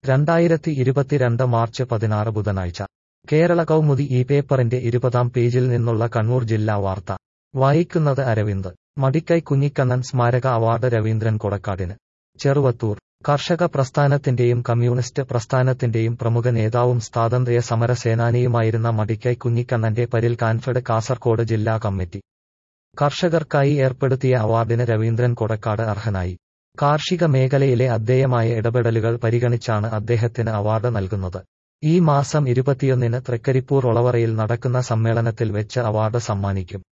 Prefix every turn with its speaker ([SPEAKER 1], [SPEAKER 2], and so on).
[SPEAKER 1] രണ്ടായിരത്തി ഇരുപത്തിരണ്ട് മാർച്ച് പതിനാറ് ബുധനാഴ്ച കേരള കൗമുദി ഈ പേപ്പറിന്റെ ഇരുപതാം പേജിൽ നിന്നുള്ള കണ്ണൂർ ജില്ലാ വാർത്ത വായിക്കുന്നത് അരവിന്ദ് മടിക്കൈ കുഞ്ഞിക്കണ്ണൻ സ്മാരക അവാർഡ് രവീന്ദ്രൻ കൊടക്കാടിന് ചെറുവത്തൂർ കർഷക പ്രസ്ഥാനത്തിന്റെയും കമ്മ്യൂണിസ്റ്റ് പ്രസ്ഥാനത്തിന്റെയും പ്രമുഖ നേതാവും സ്വാതന്ത്ര്യ സമര സേനാനിയുമായിരുന്ന മടിക്കൈ കുഞ്ഞിക്കണ്ണന്റെ പരിൽ കാൻഫെഡ് കാസർകോട് ജില്ലാ കമ്മിറ്റി കർഷകർക്കായി ഏർപ്പെടുത്തിയ അവാർഡിന് രവീന്ദ്രൻ കൊടക്കാട് അർഹനായി കാർഷിക മേഖലയിലെ അദ്ദേയമായ ഇടപെടലുകൾ പരിഗണിച്ചാണ് അദ്ദേഹത്തിന് അവാർഡ് നൽകുന്നത് ഈ മാസം ഇരുപത്തിയൊന്നിന് തൃക്കരിപ്പൂർ ഒളവറയിൽ നടക്കുന്ന സമ്മേളനത്തിൽ വെച്ച് അവാർഡ് സമ്മാനിക്കും